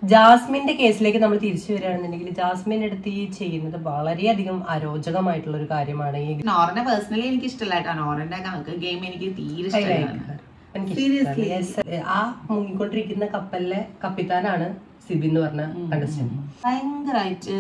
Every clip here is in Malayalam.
ജാസ്മിന്റെ കേസിലേക്ക് നമ്മൾ തിരിച്ചു വരികയാണെന്നുണ്ടെങ്കിൽ ജാസ്മിൻ എടുത്ത് ഈ ചെയ്യുന്നത് വളരെയധികം അരോചകമായിട്ടുള്ള ഒരു കാര്യമാണ് ഈ നോറിനെ പേഴ്സണലി എനിക്ക് ഇഷ്ടമല്ല നോറിന്റെ ഗെയിം എനിക്ക് തീരെ ഇഷ്ടമല്ല എനിക്ക് ഇഷ്ടമല്ല. Yes. ആ മുങ്ങിക്കൊണ്ടിരിക്കുന്ന കപ്പലിലെ കപ്പിത്താനാണ് സിബി എന്ന് പറഞ്ഞ കണ്ടസ്റ്റന്റ് ഭയങ്കരമായിട്ട്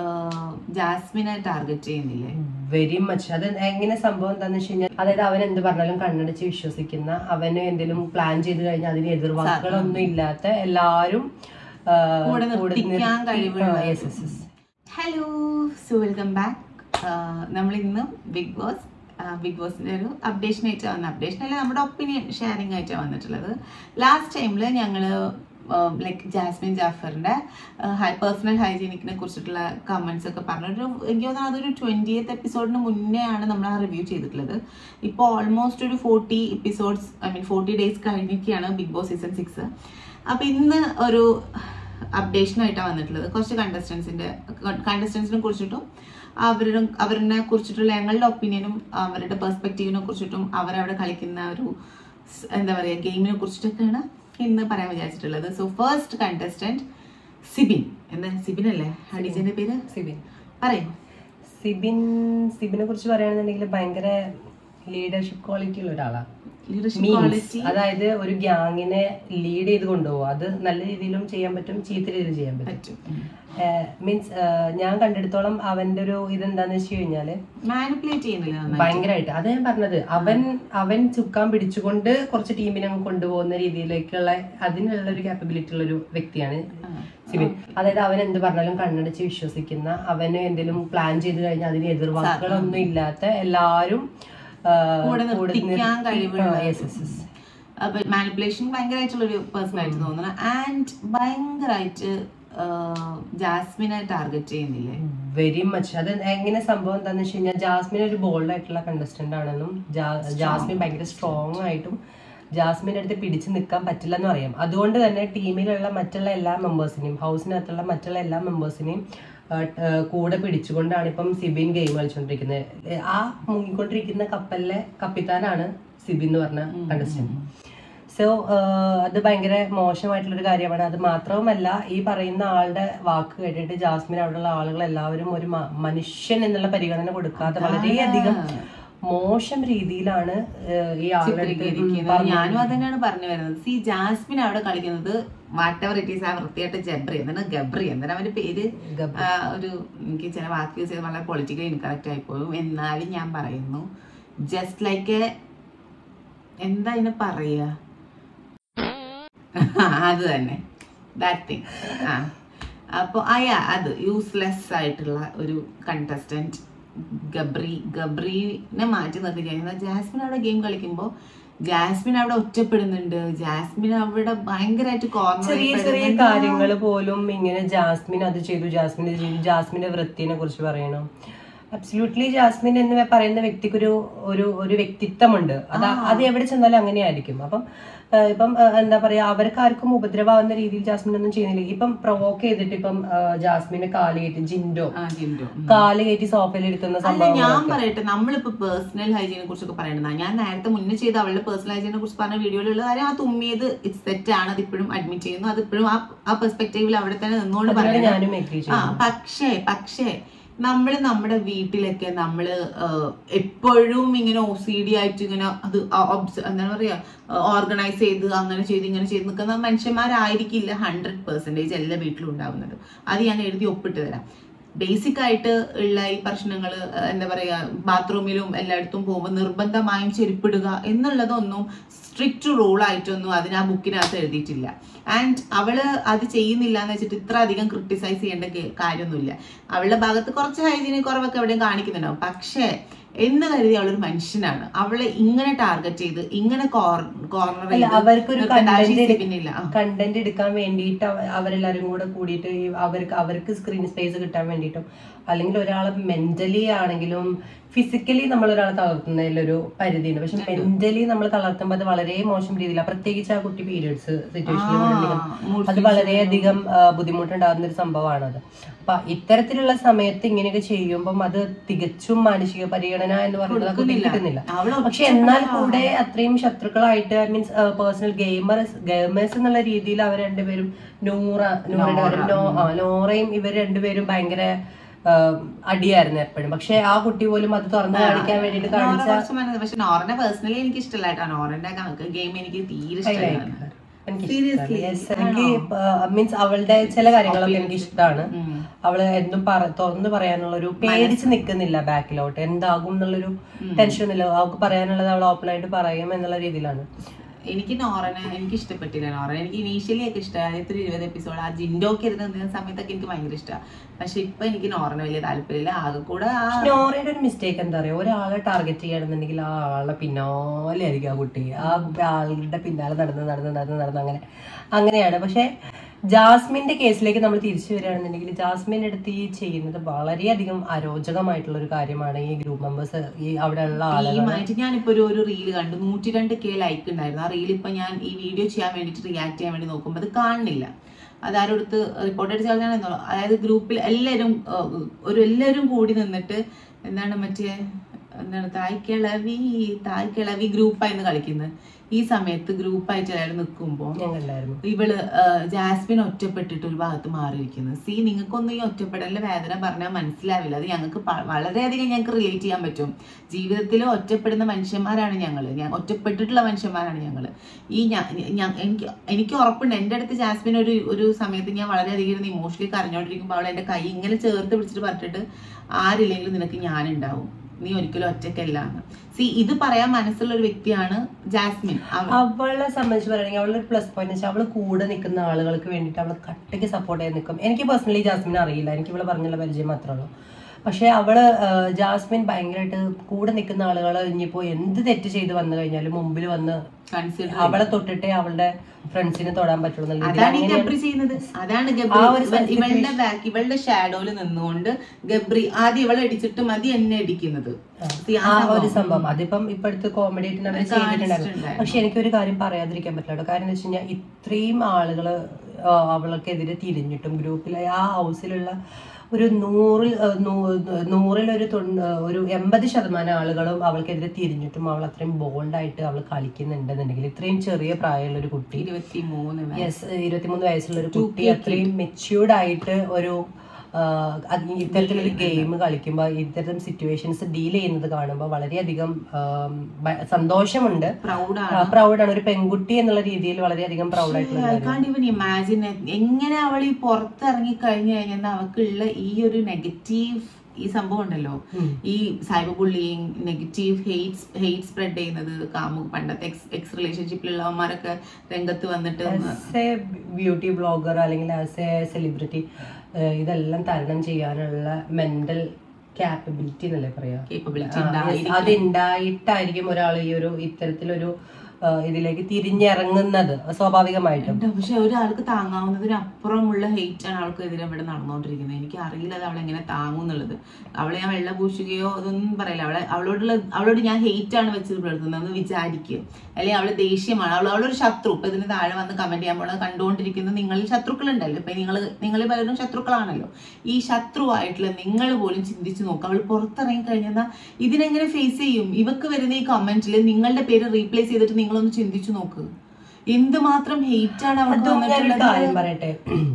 ജാസ്മിനെ ടാർഗറ്റ് ചെയ്യുന്നില്ലേ വെരി മച്ച് അത് എങ്ങനെ സംഭവം എന്താന്ന് വെച്ച് കഴിഞ്ഞാൽ അതായത് അവൻ എന്ത് പറഞ്ഞാലും കണ്ണടച്ച് വിശ്വസിക്കുന്ന അവന് എന്തെങ്കിലും പ്ലാൻ ചെയ്ത് കഴിഞ്ഞാൽ അതിന് എതിർവാക്കുകളൊന്നും ഇല്ലാത്ത എല്ലാരും ആ, കൂടെ കൂടെ നിർത്തിക്കാൻ നിർത്തി- കഴിവുള്ള ആ, yes, yes, yes. Hello so welcome back നമ്മൾ ഇന്ന് ബിഗ് ബോസ് ബിഗ് ബോസിന്റെ ഒരു അപ്ഡേഷൻ ആയിട്ടാണ് വന്നത് അപ്ഡേഷൻ അല്ല നമ്മുടെ ഒപ്പീനിയൻ ഷെയറിംഗ് ആയിട്ടാണ് വന്നിട്ടുള്ളത് ലാസ്റ്റ് ടൈമിൽ ഞങ്ങൾ ലൈക്ക് ജാസ്മിൻ ജാഫറിന്റെ പേഴ്സണൽ ഹൈജീനിക്കിനെ കുറിച്ചിട്ടുള്ള കമന്റ്സ് ഒക്കെ പറഞ്ഞു ഒരു എനിക്ക് തോന്നുന്നു അതൊരു ട്വന്റിയത്ത് എപ്പിസോഡിന് മുന്നേ ആണ് നമ്മൾ ആ റിവ്യൂ ചെയ്തിട്ടുള്ളത് ഇപ്പോൾ ഓൾമോസ്റ്റ് ഒരു forty episodes I mean forty days കഴിഞ്ഞിരിക്കുകയാണ് ബിഗ് ബോസ് സീസൺ സിക്സ് അപ്പൊ ഇന്ന് ഒരു അപ്ഡേഷൻ ആയിട്ടാണ് വന്നിട്ടുള്ളത് കുറച്ച് കണ്ടസ്റ്റൻസിന്റെ കണ്ടസ്റ്റൻസിനെ കുറിച്ചിട്ടും അവരുടെ അവരെ കുറിച്ചിട്ടുള്ള ഞങ്ങളുടെ ഒപ്പീനിയനും അവരുടെ പെർസ്പെക്റ്റീവിനെ കുറിച്ചിട്ടും അവരവിടെ കളിക്കുന്ന ഒരു സ് എന്താ പറയുക ഗെയിമിനെ കുറിച്ചിട്ടൊക്കെയാണ് ഇന്ന് പറയാൻ വിചാരിച്ചിട്ടുള്ളത് സോ ഫസ്റ്റ് കണ്ടസ്റ്റന്റ് സിബിൻ എന്താ സിബിൻ അല്ലേ ഹഡിജന്റെ പേര് സിബിൻ പറയൂ സിബിൻ സിബിനെ കുറിച്ച് പറയുകയാണെന്നുണ്ടെങ്കിൽ ഭയങ്കര ലീഡർഷിപ്പ് ക്വാളിറ്റി ഉള്ള ഒരാളാണ് ലീഡർഷിപ്പ് Means, ക്വാളിറ്റി അതായത് ഒരു ഗ്യാങ്ങിനെ ലീഡ് ചെയ്ത് കൊണ്ടുപോകും അത് നല്ല രീതിയിലും ചെയ്യാൻ പറ്റും ചീത്ത രീതിയിലും ചെയ്യാൻ പറ്റും പറ്റും മീൻസ് ഞാൻ കണ്ടെടുത്തോളം അവന്റെ ഒരു ഇതെന്താന്ന് വെച്ച് കഴിഞ്ഞാല് മാനിപ്പുലേറ്റ് ചെയ്യുന്നില്ല നന്നായി ഭയങ്കരമായിട്ട് അത് ഞാൻ പറഞ്ഞത് അവൻ അവൻ ചുക്കാൻ പിടിച്ചുകൊണ്ട് കുറച്ച് ടീമിനെ അങ്ങ് കൊണ്ടുപോകുന്ന രീതിയിലേക്കുള്ള അതിനുള്ള ഒരു കാപ്പബിലിറ്റി ഉള്ള ഒരു വ്യക്തിയാണ് സിബിൻ അതായത് അവൻ എന്ത് പറഞ്ഞാലും കണ്ണടച്ച് വിശ്വസിക്കുന്ന അവന് എന്തെങ്കിലും പ്ലാൻ ചെയ്ത് കഴിഞ്ഞാൽ അതിന് എതിർവാക്കുകളൊന്നും ഇല്ലാത്ത എല്ലാരും ആ, കൂടെ കൂടെ നിർത്തിക്കാൻ നിർത്തി- കഴിവുള്ള ആ, yes, yes, yes. അപ്പൊ മാനിപ്പുലേഷൻ ഭയങ്കരമായിട്ടുള്ള ഒരു പേഴ്സൺ ആയിട്ട് തോന്നുന്നു ആൻഡ് ഭയങ്കരമായിട്ട് ജാസ്മിനെ ടാർഗറ്റ് ചെയ്യുന്നില്ലേ വെരി മച്ച് അത് എങ്ങനെ സംഭവം എന്താന്ന് വെച്ച് കഴിഞ്ഞാൽ ജാസ്മിൻ ഒരു ബോൾഡ് ആയിട്ടുള്ള കണ്ടസ്റ്റന്റ് ആണെന്നും ജാ- ജാസ്മിൻ ഭയങ്കര സ്ട്രോങ് ആയിട്ടും ജാസ്മിൻ്റെ അടുത്ത് പിടിച്ചു നിൽക്കാൻ പറ്റില്ല എന്ന് അറിയാം അതുകൊണ്ട് തന്നെ ടീമിലുള്ള മറ്റുള്ള എല്ലാ മെമ്പേഴ്സിനെയും ഹൗസിനകത്തുള്ള മറ്റുള്ള എല്ലാ മെമ്പേഴ്സിനെയും കൂടെ പിടിച്ചുകൊണ്ടാണ് ഇപ്പം സിബിൻ ഗെയിം കളിച്ചുകൊണ്ടിരിക്കുന്നത് ഏഹ് ആ മുങ്ങിക്കൊണ്ടിരിക്കുന്ന കപ്പലിലെ കപ്പിത്താനാണ് സിബിൻ എന്ന് പറഞ്ഞ കണ്ടസ്റ്റന്റ് സോ അത് ഭയങ്കര മോശമായിട്ടുള്ളൊരു കാര്യമാണ് അത് മാത്രവുമല്ല ഈ പറയുന്ന ആളുടെ വാക്ക് കേട്ടിട്ട് ജാസ്മിൻ അവിടെയുള്ള ആളുകൾ എല്ലാവരും ഒരു മ- മനുഷ്യൻ എന്നുള്ള പരിഗണന കൊടുക്കാതെ വളരെയധികം മോശം രീതിയിലാണ് ഏഹ് ഈ ആളുടെ അടുത്ത് ചിത്രീകരിക്കുന്നത് ഞാനും അത് തന്നെയാണ് പറഞ്ഞു വരുന്നത് സി ജാസ്മിൻ അവിടെ കളിക്കുന്നത് വാട്ട് എവർ ഇറ്റ് ഈസ് ആ വൃത്തിയായിട്ട് ജബ്രി എന്താണ് ഗബ്രി എന്താണ് അവന്റെ പേര് ഗബ്രി. ആ, ഒരു എനിക്ക് ചില വാക്ക് യൂസ് ചെയ്ത് വളരെ പൊളിറ്റിക്കലി ഇൻകറക്റ്റ് ആയി പോകും എന്നാലും ഞാൻ പറയുന്നു ജസ്റ്റ് ലൈക്ക് എന്താ ഇതിന് പറയാ അത് തന്നെ ദാറ്റ് തിങ് ആ അപ്പോൾ അയാ അത് യൂസ്ലെസ് ആയിട്ടുള്ള ഒരു കണ്ടസ്റ്റന്റ് ഗബ്രി ഗബ്രീനെ മാറ്റി നിർത്തി കഴിഞ്ഞാൽ ജാസ്മിൻ അവിടെ ഗെയിം കളിക്കുമ്പോൾ ജാസ്മിൻ അവിടെ ഒറ്റപ്പെടുന്നുണ്ട് ജാസ്മിൻ അവിടെ ഭയങ്കരമായിട്ട് ചെറിയ ചെറിയ കോർണർ കാര്യങ്ങൾ പോലും ഇങ്ങനെ ജാസ്മിൻ അത് ചെയ്തു ജാസ്മിൻ ഇത് ചെയ്തു ജാസ്മിന്റെ വൃത്തിനെ കുറിച്ച് പറയണം അബ്സല്യൂട്ട്ലി ജാസ്മിൻ എന്ന് പറയുന്ന വ്യക്തിക്ക് ഒരു ഒരു ഒരു വ്യക്തിത്വമുണ്ട് അത് അത് എവിടെ ചെന്നാലും അങ്ങനെയായിരിക്കും അപ്പം ആ, ഇപ്പം ആ, എന്താ പറയാ അവർക്ക് ആർക്കും ഉപദ്രവാകുന്ന രീതിയിൽ ജാസ്മിൻ ഒന്നും ചെയ്യുന്നില്ല ഇപ്പം പ്രൊവോക്ക് ചെയ്തിട്ട് ഇപ്പം ആ, ജാസ്മിന്റെ കാല് കയറ്റി ജിൻഡോ ആ ജിൻഡോ കാല് കയറ്റി സോഫയിൽ ഇരുത്തുന്ന അല്ല സംഭവം ഞാൻ പറയട്ടെ നമ്മളിപ്പോ പേഴ്സണൽ ഹൈജീനെ കുറിച്ചൊക്കെ പറയണതാ ഞാൻ നേരത്തെ മുന്നേ ചെയ്ത അവളുടെ പേഴ്സണൽ ഹൈജീനെ കുറിച്ച് പറഞ്ഞ വീഡിയോയിലുള്ള കാര്യം ആ തുമ്മിയത് ഇറ്റ്സ് തെറ്റാണ് അത് ഇപ്പോഴും അഡ്മിറ്റ് ചെയ്യുന്നു അത് ഇപ്പോഴും ആ ആ പെർസ്പെക്റ്റീവിൽ അവിടെ തന്നെ നിന്നുകൊണ്ട് അതിനോട് പറയുന്നത് ഞാനും എഗ്രി ആ പക്ഷേ പക്ഷേ നമ്മൾ നമ്മുടെ വീട്ടിലൊക്കെ നമ്മൾ എപ്പോഴും ഇങ്ങനെ ഒ സി ഡി ആയിട്ട് ഇങ്ങനെ അത് ഒബ്സ് എന്താ പറയാ ഓർഗനൈസ് ചെയ്ത് അങ്ങനെ ചെയ്ത് ഇങ്ങനെ ചെയ്ത് നിൽക്കുന്ന മനുഷ്യന്മാരായിരിക്കില്ല ഹൺഡ്രഡ് പെർസെൻറ്റേജ് എല്ലാ വീട്ടിലും ഉണ്ടാവുന്നത് അത് ഞാൻ എഴുതി ഒപ്പിട്ട് തരാം ബേസിക് ആയിട്ട് ഉള്ള ഈ പ്രശ്നങ്ങൾ എന്താ പറയാ ബാത്റൂമിലും എല്ലായിടത്തും പോകുമ്പോൾ നിർബന്ധമായും ചെരുപ്പിടുക എന്നുള്ളതൊന്നും സ്ട്രിക്റ്റ് റൂൾ ആയിട്ടൊന്നും അതിന് ആ ബുക്കിനകത്ത് എഴുതിയിട്ടില്ല ആൻഡ് അവള് അത് ചെയ്യുന്നില്ല എന്ന് വെച്ചിട്ട് ഇത്ര അധികം ക്രിട്ടിസൈസ് ചെയ്യേണ്ട കേ- കാര്യമൊന്നുമില്ല അവളുടെ ഭാഗത്ത് കുറച്ച് ഹൈജീനിക് കുറവൊക്കെ എവിടെയും കാണിക്കുന്നുണ്ടാവും പക്ഷേ എന്ന് കരുതി അവളൊരു മനുഷ്യനാണ് അവളെ ഇങ്ങനെ ടാർഗറ്റ് ചെയ്ത് ഇങ്ങനെ കോർണർ അല്ല, അവർക്കൊരു content പിന്നില്ല ആ. കണ്ടന്റ് എടുക്കാൻ വേണ്ടിയിട്ട് അവ- അവരെല്ലാരും കൂടെ കൂടിയിട്ട് ഈ അവർക്ക് അവർക്ക് സ്ക്രീൻ സ്പേസ് കിട്ടാൻ വേണ്ടിയിട്ടും അല്ലെങ്കിൽ ഒരാളെ മെന്റലി ആണെങ്കിലും ഫിസിക്കലി നമ്മൾ ഒരാളെ തളർത്തുന്നതിലൊരു പരിധിയുണ്ട് പക്ഷെ മെന്റലി നമ്മൾ തളർത്തുമ്പോൾ അത് വളരെ മോശം രീതിയിലാണ് പ്രത്യേകിച്ച് ആ കുട്ടി പീരിയഡ്സ് സിറ്റുവേഷനിൽ mood അത് വളരെയധികം ആ, ബുദ്ധിമുട്ടുണ്ടാകുന്ന ഒരു സംഭവമാണത് അപ്പൊ ഇത്തരത്തിലുള്ള സമയത്ത് ഇങ്ങനെയൊക്കെ ചെയ്യുമ്പം അത് തികച്ചും മാനസിക പരിഗണന പരിഗണന എന്ന് പറയുന്നത് ആ കുട്ടിക്ക് കിട്ടുന്നില്ല അവള് പക്ഷെ എന്നാൽ കൂടെ അത്രയും ശത്രുക്കളായിട്ട് മീൻസ് പേഴ്സണൽ ഗെയിമേഴ്സ് ഗെയിമേഴ്സ് എന്നുള്ള രീതിയിൽ അവർ രണ്ടുപേരും നൂറ നൂറയുടെ കാര്യം നോ- ആ, നോറയും ഇവർ രണ്ടുപേരും ഭയങ്കര ആ, അടിയായിരുന്നു എപ്പോഴും പക്ഷെ ആ കുട്ടി പോലും അത് തുറന്നു കാണിക്കാൻ വേണ്ടിട്ട് നോറ കാണിച്ച കുറച്ച് മനസ്സിലായി. പക്ഷെ നോറിനെ പേഴ്സണലി എനിക്ക് ഇഷ്ടമല്ല കേട്ടോ നോറിന്റെ ഗെയിം എനിക്ക് തീരെ ഇഷ്ടമല്ല എനിക്ക് Seriously? Yes, എനിക്ക് മീൻസ് അവളുടെ ചില കാര്യങ്ങളൊക്കെ എനിക്ക് ഇഷ്ടമാണ് അവള് എന്തും പറ- തുറന്നു പറയാനുള്ള ഒരു പേടിച്ച് നിൽക്കുന്നില്ല ബാക്കിലോട്ട് എന്താകും എന്നുള്ളൊരു ടെൻഷൻ ഒന്നുമില്ല അവൾക്ക് പറയാനുള്ളത് അവൾ ഓപ്പൺ ആയിട്ട് പറയും എന്നുള്ള രീതിയിലാണ് എനിക്ക് നോറനെ എനിക്ക് ഇഷ്ടപ്പെട്ടില്ല നോറനെ എനിക്ക് ഇനീഷ്യലി ഒക്കെ ഇഷ്ടമായി ആദ്യത്തെ ഒരു ഇരുപത് എപ്പിസോഡ് ആ ജിൻഡോക്ക് ഇരുന്ന് നിന്ന സമയത്തൊക്കെ എനിക്ക് ഭയങ്കര ഇഷ്ടമാണ് പക്ഷെ ഇപ്പൊ എനിക്ക് നോറനെ വലിയ താല്പര്യമില്ല ആകെ കൂടെ ആ നോറയുടെ ഒരു മിസ്റ്റേക്ക് എന്താ പറയാ ഒരാളെ ടാർഗറ്റ് ചെയ്യണമെന്നുണ്ടെങ്കിൽ ആ ആളെ പിന്നാലെ ആയിരിക്കും ആ കുട്ടി ആ ആളുടെ പിന്നാലെ നടന്ന് നടന്ന് നടന്ന് നടന്ന് അങ്ങനെ അങ്ങനെയാണ് പക്ഷെ ജാസ്മിന്റെ കേസിലേക്ക് നമ്മൾ തിരിച്ചു വരികയാണെന്നുണ്ടെങ്കിൽ ജാസ്മിന്റെ അടുത്ത് ഈ ചെയ്യുന്നത് വളരെയധികം അരോചകമായിട്ടുള്ള ഒരു കാര്യമാണ് ഈ ഗ്രൂപ്പ് മെമ്പേഴ്സ് ഈ അവിടെയുള്ള ആളുകൾ ടീമായിട്ട് ഞാനിപ്പോ ഒരു ഒരു റീല് കണ്ടു നൂറ്റി രണ്ട് കെ ലൈക്ക് ഉണ്ടായിരുന്നു ആ റീൽ ഇപ്പൊ ഞാൻ ഈ വീഡിയോ ചെയ്യാൻ വേണ്ടിട്ട് റിയാക്ട് ചെയ്യാൻ വേണ്ടി നോക്കുമ്പോൾ അത് കാണുന്നില്ല അതാരടുത്ത് റിപ്പോർട്ട് അടിച്ച് കളഞ്ഞാണെന്നോ അതായത് ഗ്രൂപ്പിൽ എല്ലാവരും ഏഹ്, ഒരു എല്ലാവരും കൂടി നിന്നിട്ട് എന്താണ് മറ്റേ എന്താണ് തായ്ക്കിളവി തായ്ക്കിളവി ഗ്രൂപ്പായിരുന്നു കളിക്കുന്നത് ഈ സമയത്ത് ഗ്രൂപ്പായിട്ട് എല്ലാവരും നിൽക്കുമ്പോൾ ഞങ്ങളുണ്ടായിരുന്നു ഇവള് ആ, ജാസ്മിൻ ഒറ്റപ്പെട്ടിട്ട് ഒരു ഭാഗത്ത് മാറിയിരിക്കുന്നത് സി നിങ്ങൾക്കൊന്നും ഈ ഒറ്റപ്പെടലിന്റെ വേദന പറഞ്ഞാൽ മനസ്സിലാവില്ല അത് ഞങ്ങൾക്ക് പ- വളരെയധികം ഞങ്ങൾക്ക് റിലേറ്റ് ചെയ്യാൻ പറ്റും ജീവിതത്തിൽ ഒറ്റപ്പെടുന്ന മനുഷ്യന്മാരാണ് ഞങ്ങൾ ഞാൻ ഒറ്റപ്പെട്ടിട്ടുള്ള മനുഷ്യന്മാരാണ് ഞങ്ങൾ ഈ ഞാ- ഞാ- എനിക്ക് എനിക്ക് ഉറപ്പുണ്ട് എൻ്റെ അടുത്ത് ജാസ്മിൻ ഒരു ഒരു സമയത്ത് ഞാൻ വളരെയധികം ഇരുന്ന് ഇമോഷണലി കരഞ്ഞോണ്ടിരിക്കുമ്പോൾ അവൾ എൻ്റെ കൈ ഇങ്ങനെ ചേർത്ത് പിടിച്ചിട്ട് പറഞ്ഞിട്ട് ആരില്ലെങ്കിലും നിനക്ക് ഞാനുണ്ടാവും നീ ഒരിക്കലും ഒറ്റയ്ക്കല്ല എന്ന് സി ഇത് പറയാൻ മനസ്സുള്ള ഒരു വ്യക്തിയാണ് ജാസ്മിൻ അവ- അവളെ സംബന്ധിച്ച് പറയുകയാണെങ്കിൽ അവളുടെ ഒരു പ്ലസ് പോയിന്റ് വെച്ചാൽ അവള് കൂടെ നിൽക്കുന്ന ആളുകൾക്ക് വേണ്ടിയിട്ട് അവള് കട്ടയ്ക്ക് സപ്പോർട്ട് ചെയ്ത് നിൽക്കും എനിക്ക് പേഴ്സണലി ജാസ്മിൻ അറിയില്ല എനിക്ക് ഇവള് പറഞ്ഞുള്ള പരിചയം മാത്രമേ ഉള്ളൂ പക്ഷെ അവള് ആ, ജാസ്മിൻ ഭയങ്കരമായിട്ട് കൂടെ നിൽക്കുന്ന ആളുകൾ ഇനിയിപ്പോ എന്ത് തെറ്റ് ചെയ്ത് വന്നു കഴിഞ്ഞാലും മുമ്പിൽ വന്ന് കൺസിഡർ അവളെ തൊട്ടിട്ടേ അവളുടെ ഫ്രണ്ട്സിനെ തൊടാൻ പറ്റുള്ളൂ എന്നുള്ള രീതിയിൽ അതാണ് ഈ ഗബ്രി ചെയ്യുന്നത് അതാണ് ഗബ്രി ആ ഒരു ഇവ- ഇവളുടെ ബാക്ക് ഇവളുടെ ഷാഡോയിൽ നിന്നുകൊണ്ട് ഗബ്രി ആദ്യം ഇവളെ അടിച്ചിട്ട് മതി എന്നെ അടിക്കുന്നത് See, ആ ആ സംഭവം. ഒരു സംഭവം അതിപ്പം ഇപ്പോഴത്തെ കോമഡി ആയിട്ട് അവർ ചെയ്തിട്ടുണ്ടായിരുന്നു കാണിച്ചിട്ടുണ്ടായിരുന്നു. പക്ഷെ എനിക്കൊരു കാര്യം പറയാതിരിക്കാൻ പറ്റില്ല കേട്ടോ കാരണം എന്താ വെച്ച് കഴിഞ്ഞാൽ ഇത്രയും ആളുകള് ആ, അവൾക്കെതിരെ തിരിഞ്ഞിട്ടും ഗ്രൂപ്പിലെ ആ ഹൗസിലുള്ള ഒരു നൂറിൽ ആ, നൂ- നൂറിലൊരു തൊണ്ണൂ ഒരു എൺപത് ശതമാനം ആളുകളും അവൾക്കെതിരെ തിരിഞ്ഞിട്ടും അവൾ അത്രയും ബോൾഡായിട്ട് അവൾ കളിക്കുന്നുണ്ടെന്നുണ്ടെങ്കിൽ ഇത്രയും ചെറിയ പ്രായമുള്ള ഒരു കുട്ടി ഇരുപത്തി മൂന്ന് യെസ് ഇരുപത്തിമൂന്ന് വയസ്സുള്ള ഒരു കുട്ടി അത്രയും മെച്യൂർഡ് ആയിട്ട് ഒരു ആ, അത് ഈ ഇത്തരത്തിലൊരു ഗെയിം കളിക്കുമ്പോൾ ഇത്തരം സിറ്റുവേഷൻസ് ഡീൽ ചെയ്യുന്നത് കാണുമ്പോൾ വളരെയധികം ആം, ഭ- സന്തോഷമുണ്ട് പ്രൗഡാണ് പ്രൗഡാണ് ഒരു പെൺകുട്ടി എന്നുള്ള രീതിയിൽ വളരെയധികം പ്രൗഡായിട്ടുള്ള ഐ കാണ്ട് ഇവൻ ഇമാജിൻ എങ്ങനെ അവൾ ഈ പുറത്തിറങ്ങി കഴിഞ്ഞു കഴിഞ്ഞാൽ അവൾക്കുള്ള ഈ ഒരു നെഗറ്റീവ് ഈ സംഭവം ഉണ്ടല്ലോ ഈ cyber bullying negative hate hate spread ചെയ്യുന്നത് കാമു പണ്ടത്തെ എക്സ് എക്സ് റിലേഷൻഷിപ്പിലുള്ളവന്മാരൊക്കെ രംഗത്ത് വന്നിട്ട് ആസ് എ ബ്യൂട്ടി ബ്ലോഗർ അല്ലെങ്കിൽ ആസ് എ സെലിബ്രിറ്റി ഇതെല്ലാം തരണം ചെയ്യാനുള്ള മെന്റൽ ക്യാപ്പബിലിറ്റി എന്നല്ലേ പറയാ കേപ്പബിലിറ്റി ആ, yes, അത് ഉണ്ടായിട്ടായിരിക്കും ഒരാൾ ഈ ഒരു ഇത്തരത്തിലൊരു ആ, ഇതിലേക്ക് തിരിഞ്ഞിറങ്ങുന്നത് സ്വാഭാവികമായിട്ടും ഉണ്ട്. പക്ഷെ ഒരാൾക്ക് താങ്ങാവുന്നതിനപ്പുറമുള്ള ഹെയ്റ്റ് ആണ് അവൾക്കെതിരെ ഇവിടെ നടന്നുകൊണ്ടിരിക്കുന്നത് എനിക്ക് അറിയില്ല അത് അവൾ എങ്ങനെ താങ്ങും എന്നുള്ളത് അവളെ ഞാൻ വെള്ള പൂശുകയോ അതൊന്നും പറയില്ല അവളെ അവളോടുള്ള അവളോട് ഞാൻ ഹെയ്റ്റ് ആണ് വെച്ച് പുലർത്തുന്നത് വിചാരിക്കുക അല്ലെങ്കിൽ അവള് ദേഷ്യമാണ് അവൾ അവളൊരു ശത്രു ഇപ്പൊ ഇതിന് താഴെ വന്ന് കമന്റ് ചെയ്യാൻ പോണത് കണ്ടുകൊണ്ടിരിക്കുന്ന നിങ്ങളിൽ ശത്രുക്കളുണ്ടല്ലോ ഇപ്പൊ നിങ്ങൾ നിങ്ങൾ പലരും ശത്രുക്കളാണല്ലോ ഈ ശത്രുവായിട്ടുള്ള നിങ്ങൾ പോലും ചിന്തിച്ചു നോക്കുക അവൾ പുറത്തിറങ്ങി കഴിഞ്ഞാൽ ഇതിനെങ്ങനെ ഫേസ് ചെയ്യും ഇവക്ക് വരുന്ന ഈ കമന്റിൽ നിങ്ങളുടെ പേര് റീപ്ലേസ് ചെയ്തിട്ട് നിങ്ങളൊന്ന് ചിന്തിച്ചു നോക്ക് എന്തുമാത്രം ഹെയ്റ്റ് ആണ് അവൾക്ക് അതും ഞാനൊരു വന്നിട്ടുള്ളത് കാര്യം പറയട്ടെ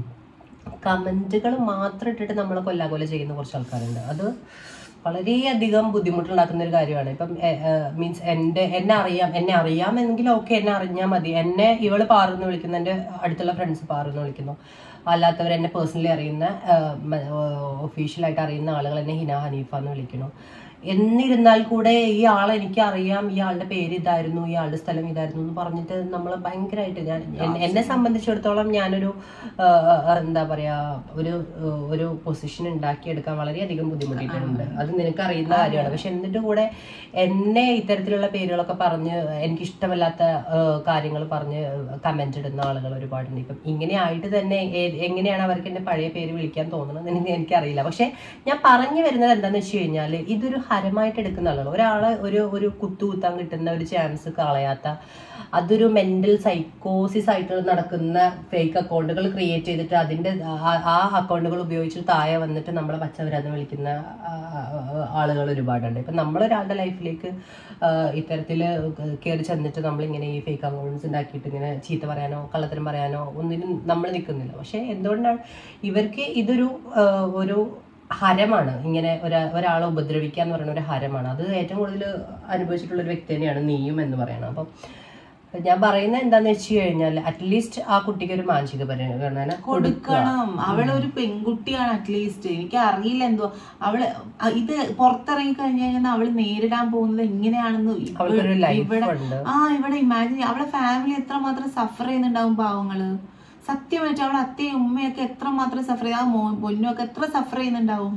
കമന്റുകൾ മാത്രം ഇട്ടിട്ട് നമ്മളെ കൊല്ലാകൊല ചെയ്യുന്ന കുറച്ച് ആൾക്കാരുണ്ട് അത് വളരെയധികം ബുദ്ധിമുട്ടുണ്ടാക്കുന്ന ഒരു കാര്യമാണ് ഇപ്പം മീൻസ് എൻ്റെ എന്നെ അറിയാം എന്നെ അറിയാമെങ്കിൽ ഓക്കെ എന്നെ അറിഞ്ഞാൽ മതി എന്നെ ഇവള് പാറുന്ന് വിളിക്കുന്നു എൻ്റെ അടുത്തുള്ള ഫ്രണ്ട്സ് പാറുന്ന് വിളിക്കുന്നു അല്ലാത്തവർ എന്നെ പേഴ്സണലി അറിയുന്ന ഒഫീഷ്യലായിട്ട് അറിയുന്ന ആളുകൾ എന്നെ ഹിന ഹനീഫ എന്ന് വിളിക്കുന്നു എന്നിരുന്നാൽ കൂടെ ഈ ആളെ എനിക്ക് അറിയാം ഈ ആളുടെ പേര് ഇതായിരുന്നു ഈ ആളുടെ സ്ഥലം ഇതായിരുന്നു എന്ന് പറഞ്ഞിട്ട് നമ്മൾ ഭയങ്കരമായിട്ട് ഞാൻ എന്നെ- എന്നെ സംബന്ധിച്ചിടത്തോളം ഞാനൊരു ആ, ആ, എന്താ പറയാ ഒരു ആ, ഒരു പൊസിഷൻ ഉണ്ടാക്കിയെടുക്കാൻ വളരെയധികം ബുദ്ധിമുട്ടിയിട്ടുണ്ട് അത് നിനക്ക് അറിയുന്ന കാര്യമാണ് പക്ഷെ എന്നിട്ട് കൂടെ എന്നെ ഇത്തരത്തിലുള്ള പേരുകളൊക്കെ പറഞ്ഞ് എനിക്ക് ഇഷ്ടമല്ലാത്ത കാര്യങ്ങൾ പറഞ്ഞ് കമന്റ് ഇടുന്ന ആളുകൾ ഒരുപാടുണ്ട് ഇപ്പം ഇങ്ങനെ ആയിട്ട് തന്നെ ഏ- എങ്ങനെയാണ് അവർക്ക് എന്റെ പഴയ പേര് വിളിക്കാൻ തോന്നുന്നത് എന്ന് എനിക്കറിയില്ല പക്ഷെ ഞാൻ പറഞ്ഞു വരുന്നത് എന്താന്ന് വെച്ച് കഴിഞ്ഞാൽ ഇതൊരു ഹരമായിട്ട് എടുക്കുന്ന ആളുകൾ ഒരാളെ ഒരു ഒരു കുത്തു കുത്താൻ കിട്ടുന്ന ഒരു ചാൻസ് കളയാത്ത അതൊരു മെന്റൽ സൈക്കോസിസ് ആയിട്ട് നടക്കുന്ന ഫേക്ക് അക്കൗണ്ടുകൾ ക്രിയേറ്റ് ചെയ്തിട്ട് അതിന്റെ ആ- ആ അക്കൗണ്ടുകൾ ഉപയോഗിച്ച് താഴെ വന്നിട്ട് നമ്മളെ പച്ചവരാന്ന് വിളിക്കുന്ന ആളുകൾ ഒരുപാടുണ്ട് ഇപ്പം നമ്മളൊരാളുടെ ലൈഫിലേക്ക് ഇത്തരത്തിൽ കയറി ചെന്നിട്ട് നമ്മളിങ്ങനെ ഈ ഫേക്ക് അക്കൗണ്ട്സ് ഉണ്ടാക്കിയിട്ട് ഇങ്ങനെ ചീത്ത പറയാനോ കള്ളത്തരം പറയാനോ ഒന്നിനും നമ്മൾ നിൽക്കുന്നില്ല പക്ഷെ എന്തുകൊണ്ടാണ് ഇവർക്ക് ഇതൊരു ആ, ഒരു ഹരമാണ് ഇങ്ങനെ ഒരാ ഒരാളെ ഉപദ്രവിക്കുക എന്ന് പറയുന്ന ഒരു ഹരമാണ് അത് ഏറ്റവും കൂടുതൽ അനുഭവിച്ചിട്ടുള്ള ഒരു വ്യക്തി തന്നെയാണ് നീയും എന്ന് പറയുന്നത് അപ്പം ഞാൻ പറയുന്നത് എന്താന്ന് വെച്ച് കഴിഞ്ഞാൽ അറ്റ്ലീസ്റ്റ് ആ കുട്ടിക്ക് ഒരു മാനസിക പരിഗണന കൊടുക്കുക കൊടുക്കണം അവള് ഒരു പെൺകുട്ടിയാണ് അറ്റ്ലീസ്റ്റ് എനിക്ക് അറിയില്ല എന്തോ അവള് അ- ഇത് പുറത്തിറങ്ങി കഴിഞ്ഞു കഴിഞ്ഞാൽ അവള് നേരിടാൻ പോകുന്നത് എങ്ങനെയാണെന്ന് ഇവ- അവൾക്കൊരു ലൈഫ് ഇവിടെ ഉണ്ട് ആ ഇവിടെ ഇമാജിൻ അവളെ ഫാമിലി എത്രമാത്രം സഫർ ചെയ്യുന്നുണ്ടാവും പാവങ്ങള് സത്യമായിട്ട് അവളെ അത്തയും ഉമ്മയൊക്കെ എത്രമാത്രം സഫർ ചെയ്യും ആ മോ പൊന്നും ഒക്കെ എത്ര സഫർ ചെയ്യുന്നുണ്ടാവും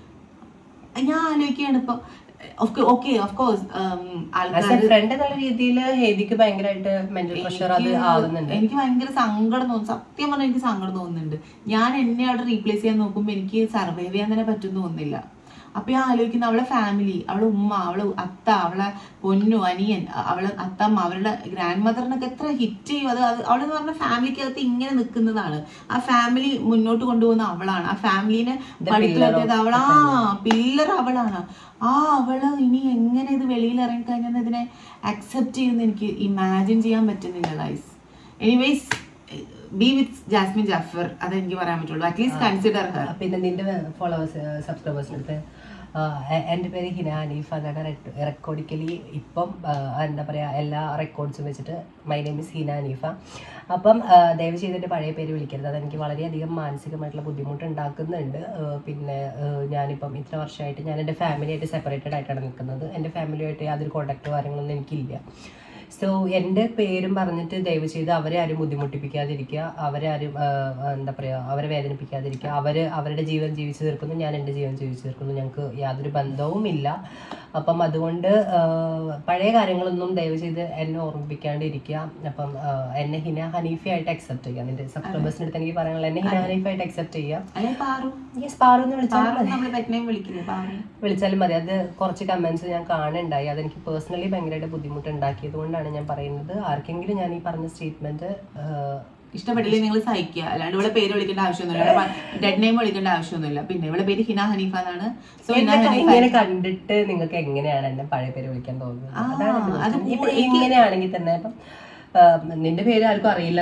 ഞാൻ ആലോചിക്കുകയാണ് ഇപ്പൊ ഓക്കെ ഓഫ് കോഴ്സ് ആസ് ആൾക്കാർ എ ഫ്രണ്ട് എന്നുള്ള രീതിയിൽ ഹേദിക്ക് ഭയങ്കരമായിട്ട് മെന്റൽ പ്രഷർ അത് ആവുന്നുണ്ട് എനിക്ക് ഭയങ്കര സങ്കടം തോന്നും സത്യം പറഞ്ഞാൽ എനിക്ക് സങ്കടം തോന്നുന്നുണ്ട് ഞാൻ എന്നെ അവിടെ റീപ്ലേസ് ചെയ്യാൻ നോക്കുമ്പോൾ എനിക്ക് സർവൈവ് ചെയ്യാൻ തന്നെ പറ്റും തോന്നുന്നില്ല അപ്പൊ ഞാൻ ആലോചിക്കുന്ന അവളെ ഫാമിലി അവളെ ഉമ്മ അവളെ അത്ത അവളെ പൊന്നു അനിയൻ അ- അവളെ അത്തമ്മ അവരുടെ ഗ്രാൻഡ് മദറിനൊക്കെ എത്ര ഹിറ്റ് ചെയ്യും അത് അത് അവളെന്ന് പറഞ്ഞ ഫാമിലിക്കകത്ത് ഇങ്ങനെ നിൽക്കുന്നതാണ് ആ ഫാമിലി മുന്നോട്ട് കൊണ്ടുപോകുന്ന അവളാണ് ആ ഫാമിലിനെ പഠിപ്പിലാക്കിയത് അവളാ പില്ലർ അവളാണ് ആ അവള് ഇനി എങ്ങനെ ഇത് വെളിയിൽ ഇറങ്ങി കഴിഞ്ഞാൽ ഇതിനെ അക്സെപ്റ്റ് ചെയ്യുന്ന എനിക്ക് ഇമാജിൻ ചെയ്യാൻ പറ്റുന്നില്ല guys anyways be with Jasmine Jaffar അത് എനിക്ക് പറയാൻ പറ്റുള്ളൂ അറ്റ്ലീസ്റ്റ് കൺസിഡർ ഹർ പിന്നെ നിന്റെ ഫോളോവേഴ്സ് സബ്സ്ക്രൈബേഴ്സിൻ്റെ അടുത്ത് എൻ്റെ പേര് ഹിന ഹനീഫ എന്നാണ് റെക്കോർഡിക്കലി ഇപ്പം ആ, എന്താ പറയുക എല്ലാ റെക്കോർഡ്സും വെച്ചിട്ട് my name is Hina Hanifa അപ്പം ആ, ദയവ് ചെയ്തിട്ട് പഴയ പേര് വിളിക്കരുത് അതെനിക്ക് വളരെയധികം മാനസികമായിട്ടുള്ള ബുദ്ധിമുട്ട് ഉണ്ടാക്കുന്നുണ്ട് ആ, പിന്നെ ആ, ഞാനിപ്പം ഇത്ര വർഷമായിട്ട് ഞാൻ എൻ്റെ ഫാമിലിയായിട്ട് സെപ്പറേറ്റഡ് ആയിട്ടാണ് നിൽക്കുന്നത് എൻ്റെ ഫാമിലിയായിട്ട് യാതൊരു കോണ്ടാക്റ്റോ കാര്യങ്ങളൊന്നും എനിക്കില്ല സോ എൻ്റെ പേരും പറഞ്ഞിട്ട് ദയവ് ചെയ്ത് അവരെ ആരും ബുദ്ധിമുട്ടിപ്പിക്കാതിരിക്കുക അവരെ ആരും ആ, ആ, എന്താ പറയുക അവരെ വേദനിപ്പിക്കാതിരിക്കുക അവർ അവരുടെ ജീവൻ ജീവിച്ചു തീർക്കുന്നു ഞാൻ എൻ്റെ ജീവൻ ജീവിച്ചു തീർക്കുന്നു ഞങ്ങൾക്ക് യാതൊരു ബന്ധവും ഇല്ല അപ്പം അതുകൊണ്ട് ആ, പഴയ കാര്യങ്ങളൊന്നും ദയവ് ചെയ്ത് എന്നെ ഓർമ്മിപ്പിക്കാണ്ടിരിക്കുക അപ്പം ആ, എന്നെ ഹിന ഹനീഫയായിട്ട് അക്സെപ്റ്റ് ചെയ്യുക നിന്റെ സബ്സ്ക്രൈബേഴ്സിൻ്റെ അടുത്ത് എനിക്ക് പറയാനുള്ള എന്നെ ഹിന ഹനീഫയായിട്ട് അക്സെപ്റ്റ് ചെയ്യുക അല്ലെ പാറു യെസ് പാറു എന്ന് വിളിച്ചാൽ പാറു നമ്മൾ പെറ്റിനെയും വിളിക്കില്ലേ പാറു വിളിച്ചാലും മതി അത് കുറച്ച് കമന്റ്സ് ഞാൻ കാണുന്നുണ്ടായി അതെനിക്ക് പേഴ്സണലി ഭയങ്കരമായിട്ട് ബുദ്ധിമുട്ട് ഉണ്ടാക്കിയത് കൊണ്ടാണ് ഞാൻ പറയുന്നത് ആർക്കെങ്കിലും ഞാൻ ഈ പറഞ്ഞ സ്റ്റേറ്റ്മെന്റ് ഇഷ്ടപ്പെട്ടില്ലേ നിങ്ങൾ സഹിക്കുക അല്ലാണ്ട് ഇവിടെ പേര് വിളിക്കേണ്ട ആവശ്യമൊന്നുമില്ല ഡെഡ് നെയിം വിളിക്കേണ്ട ആവശ്യമൊന്നുമില്ല പിന്നെ ഇവിടെ പേര് ഹിന ഹനീഫ എന്നാണ് സോ ഹിന ഹനീഫ ഇങ്ങനെ കണ്ടിട്ട് നിങ്ങൾക്ക് എങ്ങനെയാണ് എന്നെ പഴയ പേര് വിളിക്കാൻ തോന്നുന്നത് ആ, അതാണ് എന്റെ അത് question. ഇപ്പൊ ഇങ്ങനെയാണെങ്കിൽ തന്നെ ഇപ്പം ആ, നിന്റെ പേര് ആർക്കും അറിയില്ല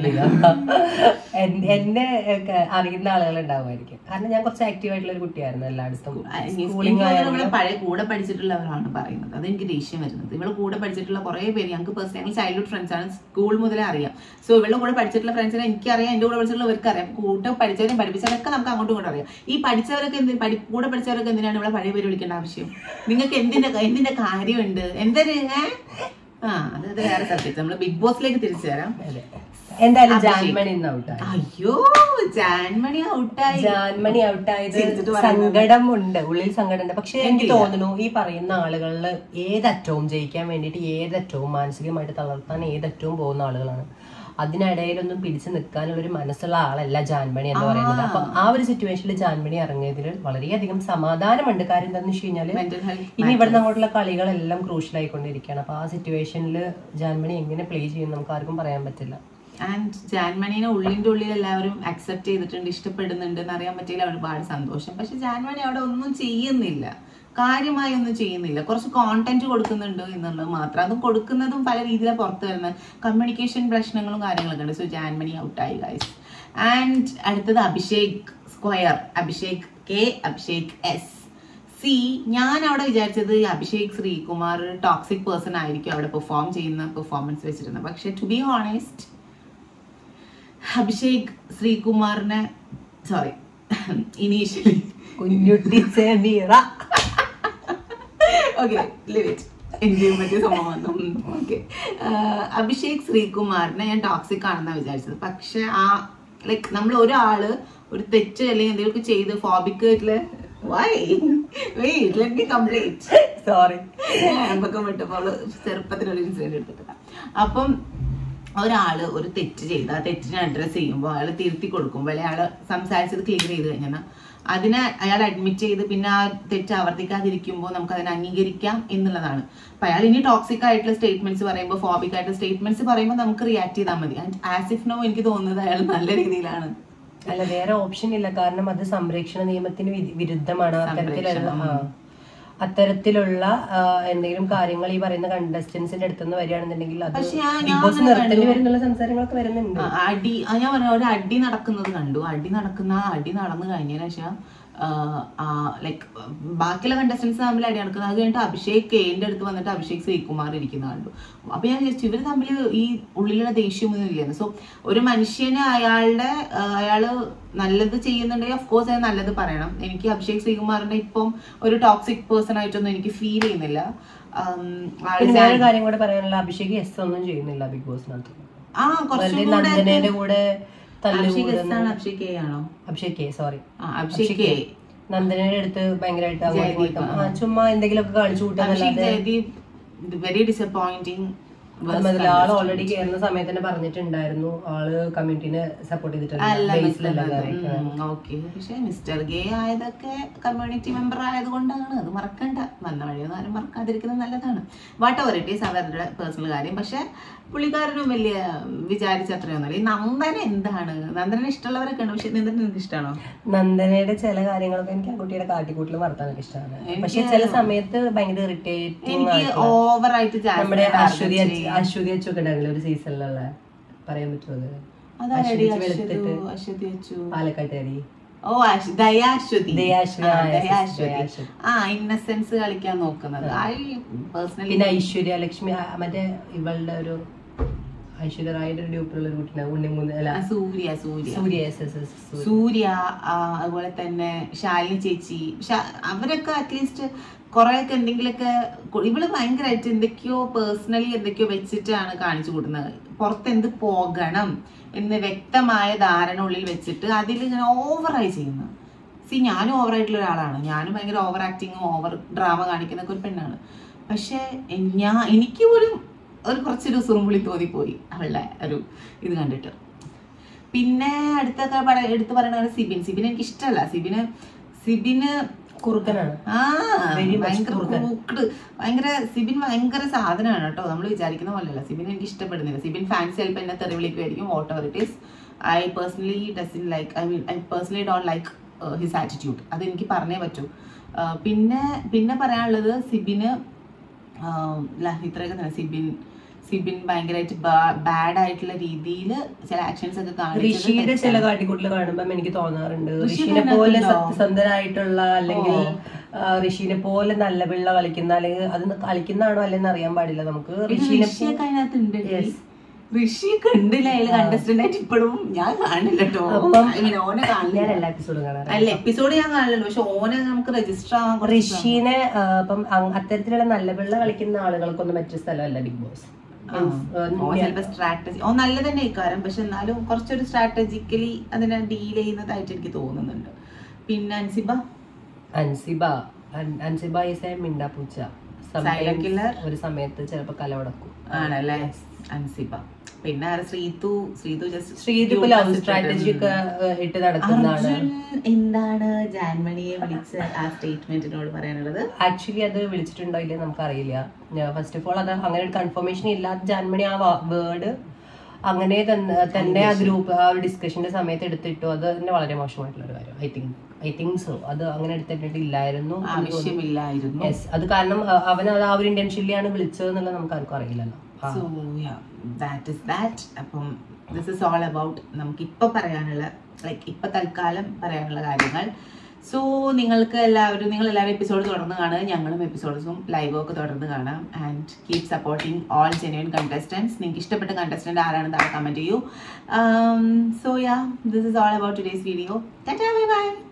എന്നെ ഒക്കെ അറിയുന്ന ആളുകൾ ഉണ്ടാവുമായിരിക്കും കാരണം ഞാൻ കുറച്ച് ആക്റ്റീവ് ആയിട്ടുള്ള ഒരു കുട്ടിയായിരുന്നു എല്ലായിടത്തും സ്കൂളിംഗ് ഇവിടെ പഴയ കൂടെ പഠിച്ചിട്ടുള്ളവരാണ് പറയുന്നത് അത് എനിക്ക് ദേഷ്യം വരുന്നത് ഇവള് കൂടെ പഠിച്ചിട്ടുള്ള കുറെ പേര് ഞങ്ങൾക്ക് പേഴ്സണലി ചൈൽഡ്ഹുഡ് ഫ്രണ്ട്സ് ആണ് സ്കൂൾ മുതലേ അറിയാം സോ ഇവളുടെ കൂടെ പഠിച്ചിട്ടുള്ള ഫ്രണ്ട്സിനെ എനിക്കറിയാം എന്റെ കൂടെ പഠിച്ചിട്ടുള്ളവർക്ക് അറിയാം കൂടെ പഠിച്ചവരെയും പഠിപ്പിച്ചവരൊക്കെ നമുക്ക് അങ്ങോട്ടും ഇങ്ങോട്ടും അറിയാം ഈ പഠിച്ചവരൊക്കെ എന്ത് പഠി കൂടെ പഠിച്ചവരൊക്കെ എന്തിനാണ് ഇവിടെ പഴയ പേര് വിളിക്കേണ്ട ആവശ്യം നിങ്ങൾക്ക് എന്തിന്റെ എന്തിന്റെ കാര്യമുണ്ട് എന്തൊരു ഏ? ആ അത് അത് വേറെ സബ്ജക്ട് നമ്മൾ ബിഗ് ബോസിലേക്ക് തിരിച്ചു തരാം എന്തായാലും ജാൻമണി ഇന്ന് ഔട്ടായി അയ്യോ ജാൻമണി ഔട്ടായി ജാൻമണി ഔട്ടായത് ചിരിച്ചിട്ട് സങ്കടം ഉണ്ട് ഉള്ളിൽ സങ്കടം ഉണ്ട് പക്ഷെ എനിക്ക് തോന്നുന്നു ഈ പറയുന്ന ആളുകളിൽ ഏതറ്റവും ജയിക്കാൻ വേണ്ടിയിട്ട് ഏതറ്റവും മാനസികമായിട്ട് തളർത്താൻ ഏതറ്റവും പോകുന്ന ആളുകളാണ് അതിനിടയിലൊന്നും പിടിച്ചു നിൽക്കാനുള്ള ഒരു മനസ്സുള്ള ആളല്ല ജാൻമണി എന്ന് പറയുന്നത് അപ്പം ആ ഒരു സിറ്റുവേഷനിൽ ജാൻമണി ഇറങ്ങിയതിൽ വളരെയധികം സമാധാനമുണ്ട് കാര്യം എന്താണെന്ന് വെച്ച് കഴിഞ്ഞാല് മെന്റൽ ഹെൽത്ത് ഇനി ഇവിടുന്ന് അങ്ങോട്ടുള്ള കളികളെല്ലാം ക്രൂഷ്യൽ ആയിക്കൊണ്ടിരിക്കുകയാണ് അപ്പൊ ആ സിറ്റുവേഷനിൽ ജാൻമണി എങ്ങനെ പ്ലേ ചെയ്യും നമുക്ക് ആർക്കും പറയാൻ പറ്റില്ല ആൻഡ് ജാൻമണിനെ ഉള്ളിന്റെ ഉള്ളിൽ എല്ലാവരും അക്സെപ്റ്റ് ചെയ്തിട്ടുണ്ട് ഇഷ്ടപ്പെടുന്നുണ്ട് എന്ന് അറിയാൻ പറ്റിയില്ല ഒരുപാട് സന്തോഷം പക്ഷെ ജാൻമണി അവിടെ ഒന്നും ചെയ്യുന്നില്ല കാര്യമായി ഒന്നും ചെയ്യുന്നില്ല കുറച്ച് കോണ്ടന്റ് കൊടുക്കുന്നുണ്ട് എന്നുള്ളത് മാത്രം അതും കൊടുക്കുന്നതും പല രീതിയിലാണ് പുറത്ത് വരുന്നത് കമ്മ്യൂണിക്കേഷൻ പ്രശ്നങ്ങളും കാര്യങ്ങളൊക്കെ ഉണ്ട് സോ ജാൻമണി ഔട്ടായി ഗൈസ് ആൻഡ് അടുത്തത് Abhishek square Abhishek K Abhishek S C ഞാൻ അവിടെ വിചാരിച്ചത് ഈ അഭിഷേക് ശ്രീകുമാർ ടോക്സിക് പേഴ്സൺ ആയിരിക്കും അവിടെ പെർഫോം ചെയ്യുന്ന പെർഫോമൻസ് വെച്ചിരുന്നത് പക്ഷെ ടു ബി ഓണസ്റ്റ് അഭിഷേക് ശ്രീകുമാറിനെ sorry initially Kunjutty Sameera okay leave it എനിക്ക് പറ്റിയ സംഭവം വന്നു ഓക്കെ അഭിഷേക് ശ്രീകുമാറിനെ ഞാൻ ടോക്സിക് ആണെന്നാണ് വിചാരിച്ചത് പക്ഷെ ആ ലൈക്ക് നമ്മൾ ഒരാള് ഒരു തെറ്റ് അല്ലെങ്കിൽ എന്തെങ്കിലുമൊക്കെ ചെയ്ത് phobic why wait let me complete sorry അമ്പക്കം വിട്ടപ്പോൾ അവള് ചെറുപ്പത്തിലൊരു ഇൻസിഡന്റ് എടുത്തിട്ടില്ല അപ്പം ഒരാള് ഒരു തെറ്റ് ചെയ്ത് ആ തെറ്റിനെ അഡ്രസ്സ് ചെയ്യുമ്പോൾ അയാൾ തിരുത്തി കൊടുക്കുമ്പോൾ അല്ലെ അയാൾ സംസാരിച്ചത് ക്ലിയർ ചെയ്ത് കഴിഞ്ഞാൽ അതിനെ അയാൾ അഡ്മിറ്റ് ചെയ്ത് പിന്നെ ആ തെറ്റ് ആവർത്തിക്കാതിരിക്കുമ്പോൾ നമുക്ക് അതിനെ അംഗീകരിക്കാം എന്നുള്ളതാണ് അപ്പൊ അയാൾ ഇനി ടോക്സിക് ആയിട്ടുള്ള സ്റ്റേറ്റ്മെന്റ്സ് പറയുമ്പോൾ ഫോബിക് ആയിട്ടുള്ള സ്റ്റേറ്റ്മെന്റ്സ് പറയുമ്പോൾ നമുക്ക് റിയാക്ട് ചെയ്താൽ മതി ആസ് ഇഫ് നോ എനിക്ക് തോന്നുന്നത് അയാൾ നല്ല രീതിയിലാണ് അല്ല വേറെ ഓപ്ഷൻ ഇല്ല കാരണം അത് സംരക്ഷണ നിയമത്തിന് വിധി- വിരുദ്ധമാണ് അത്തരത്തിലുള്ള ആ, അത്തരത്തിലുള്ള ആ, എന്തെങ്കിലും കാര്യങ്ങൾ ഈ പറയുന്ന കണ്ടസ്റ്റൻസിന്റെ അടുത്തുനിന്ന് വരികയാണെന്നുണ്ടെങ്കിൽ അത് പക്ഷെ ഞാൻ- ബിഗ് ബോസ് നിർത്തേണ്ടി വരുന്നുള്ള സംസാരങ്ങളൊക്കെ വരുന്നുണ്ട് ആ, അടി ആ, ഞാൻ പറഞ്ഞ ഒരു അടി നടക്കുന്നത് കണ്ടു അടി നടക്കുന്ന ആ അടി നടന്നു കഴിഞ്ഞതിന് ശേഷം ലൈക്ക് ബാക്കിയുള്ള കണ്ടസ്റ്റൻസ് തമ്മിൽ അടി നടക്കുന്നത് അത് കഴിഞ്ഞിട്ട് അഭിഷേക് കെന്റെ അടുത്ത് വന്നിട്ട് അഭിഷേക് ശ്രീകുമാർ ഇരിക്കുന്ന കണ്ടു അപ്പൊ ഞാൻ വിചാരിച്ചു ഇവര് തമ്മിൽ ഈ ഉള്ളിലുള്ള ദേഷ്യമൊന്നും ഇല്ലെന്ന് സോ ഒരു മനുഷ്യന് അയാളുടെ ആ, അയാള് നല്ലത് ചെയ്യുന്നുണ്ടെങ്കിൽ ഓഫ് കോഴ്സ് അത് നല്ലത് പറയണം എനിക്ക് അഭിഷേക് ശ്രീകുമാറിന്റെ ഇപ്പം ഒരു ടോക്സിക് പേഴ്സൺ ആയിട്ടൊന്നും എനിക്ക് ഫീൽ ചെയ്യുന്നില്ല ഉം, ആള് പിന്നെ വേറെ കാര്യം കൂടെ പറയാനുള്ള അഭിഷേക് എസ് ഒന്നും ചെയ്യുന്നില്ല ബിഗ് ബോസിനകത്ത് ആ കുറച്ചും വെറുതെ കൂടെ നന്ദനയുടെ കൂടെ അഭിഷേക് തല്ലുകൂടുന്നു എസ് ആണ് അഭിഷേക് കെ ആണോ അഭിഷേക് കെ സോറി ആ, അഭിഷേക് കെ നന്ദനയുടെ അടുത്ത് ഭയങ്കരമായിട്ട് അങ്ങോട്ടും ജയദീപ്, ഇങ്ങോട്ടും, ആ, ചുമ്മാ എന്തെങ്കിലുമൊക്കെ കാണിച്ചു അഭിഷേക് കൂട്ടുന്നല്ലാതെ ജയദീപ് വെരി ഡിസപ്പോയിന്റിങ് അതുമല്ല ആള് ഓൾറെഡി കയറുന്ന സമയത്ത് തന്നെ പറഞ്ഞിട്ടുണ്ടായിരുന്നു ആള് കമ്മ്യൂണിറ്റിനെ സപ്പോർട്ട് ചെയ്തിട്ടുണ്ട് ബേസിലല്ല കയറിയിരിക്കുന്നത്. ഓക്കെ പക്ഷെ മിസ്റ്റർ ഗേ ആയതൊക്കെ കമ്മ്യൂണിറ്റി മെമ്പർ ആയതുകൊണ്ടാണ് അത് മറക്കണ്ട വന്ന വഴിയൊന്നും ആരും മറക്കാതിരിക്കുന്നത് നല്ലതാണ് വാട്ട് ഓവർ ഇറ്റ് ഈസ് അവരുടെ പേഴ്സണൽ കാര്യം പക്ഷെ പുള്ളിക്കാരനും വലിയ വിചാരിച്ച അത്രയൊന്നുമില്ല ഈ നന്ദന എന്താണ് നന്ദനെ ഇഷ്ടമുള്ളവരൊക്കെ ഉണ്ട് പക്ഷെ നന്ദന നിങ്ങൾക്ക് ഇഷ്ടമാണോ നന്ദനയുടെ ചില കാര്യങ്ങളൊക്കെ എനിക്ക് ആ കുട്ടിയുടെ കാട്ടിക്കൂട്ടിൽ വർത്താനൊക്കെ ഇഷ്ടമാണ് പക്ഷെ ചില സമയത്ത് ഭയങ്കര ഇറിറ്റേറ്റിംഗ് എനിക്ക് ഓവറായിട്ട് നമ്മുടെ അശ്വതി അച്ച്- അശ്വതി അച്ചൊക്കെ ഉണ്ടായിരുന്നില്ല ഒരു സീസണിലുള്ള പറയാൻ പറ്റുമോ അത് അതാരടി അശ്വതി വെളുത്തിട്ട് അശ്വതി അച്ചു പാലക്കാട്ടുകാരി ഓ അശ്- ദയാശ്വതി ദയാശ്വതി, ആ, ആ, yes, yes, ദയാശ്വതി ദയാശ്വതി. ആ ഇന്നസെൻസ് കളിക്കാൻ നോക്കുന്നത് ഐ പേഴ്സണലി പിന്നെ ഐശ്വര്യ ലക്ഷ്മി ആ, മറ്റേ ഇവളുടെ ഒരു ഐശ്വര്യ റായിയുടെ ഒരു ഗ്രൂപ്പിലുള്ള ഒരു കുട്ടിനെ ഉണ്ണിമൂന്ന് അല്ല Surya Surya Surya S S S Surya. Surya ആ, അതുപോലെ തന്നെ ശാലിനി ചേച്ചി ശ- അവരൊക്കെ അറ്റ്ലീസ്റ്റ് കുറെയൊക്കെ എന്തെങ്കിലുമൊക്കെ കൊ- ഇവള് ഭയങ്കരമായിട്ട് എന്തൊക്കെയോ പേഴ്സണലി എന്തൊക്കെയോ വെച്ചിട്ടാണ് കാണിച്ചു കൂട്ടുന്നത് പുറത്ത് എന്ത് പോകണം എന്ന് വ്യക്തമായ ധാരണ ഉള്ളിൽ വെച്ചിട്ട് അതിൽ ഇങ്ങനെ ഓവറായി ചെയ്യുന്നു സി ഞാനും ഓവറായിട്ടുള്ള ഒരാളാണ് ഞാനും ഭയങ്കര ഓവർ ആക്ടിങ്ങും ഓവർ ഡ്രാമ കാണിക്കുന്നൊക്കെ ഒരു പെണ്ണാണ് പക്ഷെ ഞാൻ എനിക്ക് പോലും ഒരു കുറച്ചൊരു സുറുമ്പുളി തോന്നിപ്പോയി അവളുടെ ഒരു ഇത് കണ്ടിട്ട് പിന്നെ അടുത്തൊക്കെ പറ- എടുത്ത് പറയുന്നത് സിബിൻ സിബിൻ എനിക്ക് ഇഷ്ടമല്ല സിബിന് സിബിന് കുറുക്കനാണ് ആ Very much ഭയങ്കര കുറുക്കൻ. ക്രൂക്കഡ് ഭയങ്കര സിബിൻ ഭയങ്കര സാധനമാണ് കേട്ടോ നമ്മൾ വിചാരിക്കുന്ന പോലെയല്ല സിബിൻ എനിക്ക് ഇഷ്ടപ്പെടുന്നില്ല സിബിൻ ഫാൻസ് ചിലപ്പോൾ എന്നെ തെറി വിളിക്കുമായിരിക്കും whatever it is I personally doesn't like I mean I personally don't like his attitude അത് എനിക്ക് പറഞ്ഞേ പറ്റൂ ആ, പിന്നെ പിന്നെ പറയാനുള്ളത് സിബിന് ആ, ല- ഇത്രയൊക്കെ തന്നെ സിബിൻ സിബിൻ ഭയങ്കരമായിട്ട് ബാഡ് ആയിട്ടുള്ള രീതിയിൽ ചില ആക്ഷൻസ് ഒക്കെ കാണിച്ചത് ഋഷിയുടെ ചില തെറ്റാണ്. കാട്ടിക്കൂട്ടിൽ കാണുമ്പോൾ എനിക്ക് തോന്നാറുണ്ട് ഋഷി ഋഷിനെ അതിനകത്തുണ്ടോ? പോലെ സത്യസന്ധനായിട്ടുള്ള അല്ലെങ്കിൽ ഓ. ആ, ഋഷിനെ പോലെ നല്ല പിള്ള കളിക്കുന്ന അല്ലെങ്കിൽ അത് കളിക്കുന്നതാണോ അല്ലെന്ന് അറിയാൻ പാടില്ല നമുക്ക് ഇത് ഋഷിനെ ഋഷിയൊക്കെ അതിനകത്ത് ഉണ്ട് Yes. ഋഷിയൊക്കെ ഉണ്ടല്ലേ അതിൽ കണ്ടസ്റ്റന്റ് ആയിട്ട് ഇപ്പോഴും ഞാൻ കാണില്ല കേട്ടോ അപ്പം I mean, ഓനെ കാണില്ല ഞാൻ എല്ലാ എപ്പിസോഡും കാണാറ് അല്ല എപ്പിസോഡ് ഞാൻ കാണില്ലല്ലോ പക്ഷെ ഓനെ നമുക്ക് രജിസ്റ്റർ ആവാൻ കുറച്ച് ഋഷീനെ ആ, അപ്പം അങ് അത്തരത്തിലുള്ള നല്ല പിള്ള കളിക്കുന്ന ആളുകൾക്കൊന്നും പറ്റിയ സ്ഥലമല്ല ബിഗ് ബോസ് ആ. ഓൻ ചിലപ്പോ സ്ട്രാറ്റജി ഓ നല്ല തന്നെ ഇക്കാരം പക്ഷെ എന്നാലും കുറച്ചൊരു സ്ട്രാറ്റജിക്കലി അതിനെ ഡീൽ ചെയ്യുന്നതായിട്ട് എനിക്ക് തോന്നുന്നുണ്ട് പിന്നെ അൻസിബ അൻസിബ അൻ- അൻസിബ ഈസ് എ മിണ്ടാപ്പൂച്ച Sometimes Silent killer? ഒരു സമയത്ത് ചിലപ്പോ കലവടക്കും ആണല്ലേ അൻസിബ പിന്നെ ആരാ ശ്രീതു ശ്രീതു ജസ്റ്റ് ശ്രീത് ഇപ്പൊ ലവ് സ്ട്രാറ്റജി ഒക്കെ ഏഹ്, ഇട്ട് നടക്കുന്നതാണ് അർജുൻ എന്താണ് ജാൻമണിയെ വിളിച്ച് ആ സ്റ്റേറ്റ്മെന്റിനോട് പറയാനുള്ളത് ആക്ച്വലി അത് വിളിച്ചിട്ടുണ്ടോ ഇല്ലേ നമുക്കറിയില്ല ഫസ്റ്റ് ഓഫ് ഓൾ അത് അങ്ങനെ ഒരു കൺഫർമേഷൻ ഇല്ലാത്ത ജാൻമണി ആ വേർഡ് അങ്ങനെ തന്നെ തന്നെ ആ ഗ്രൂപ്പ് ആ ഒരു ഡിസ്കഷന്റെ സമയത്ത് എടുത്തിട്ടു അത് തന്നെ വളരെ മോശമായിട്ടുള്ള ഒരു കാര്യം I think I think so അത് അങ്ങനെ എടുത്തിട്ടില്ലായിരുന്നു ആവശ്യമില്ലായിരുന്നു യെസ് അത് കാരണം അഹ് അവൻ അത് ആ ഒരു ഇന്റൻഷനിലാണ് വിളിച്ചത് എന്നുള്ളത് നമുക്ക് ആർക്കും അറിയില്ലല്ലോ ആ. സോ ദാറ്റ് ഇസ് ദാറ്റ് അപ്പം ദിസ് ഇസ് ഓൾ അബൌട്ട് നമുക്ക് ഇപ്പൊ പറയാനുള്ള ലൈക്ക് ഇപ്പൊ തൽക്കാലം പറയാനുള്ള കാര്യങ്ങൾ സോ നിങ്ങൾക്ക് എല്ലാവരും നിങ്ങൾ എല്ലാവരും എപ്പിസോഡ് തുടർന്ന് കാണുക ഞങ്ങളും എപ്പിസോഡ്സും ലൈവും ഒക്കെ തുടർന്ന് കാണാം and keep supporting all genuine contestants നിങ്ങൾക്ക് ഇഷ്ടപ്പെട്ട കണ്ടസ്റ്റന്റ് ആരാണെന്ന് താഴെ കമന്റ് ചെയ്യൂ so yeah this is all about today's video bye by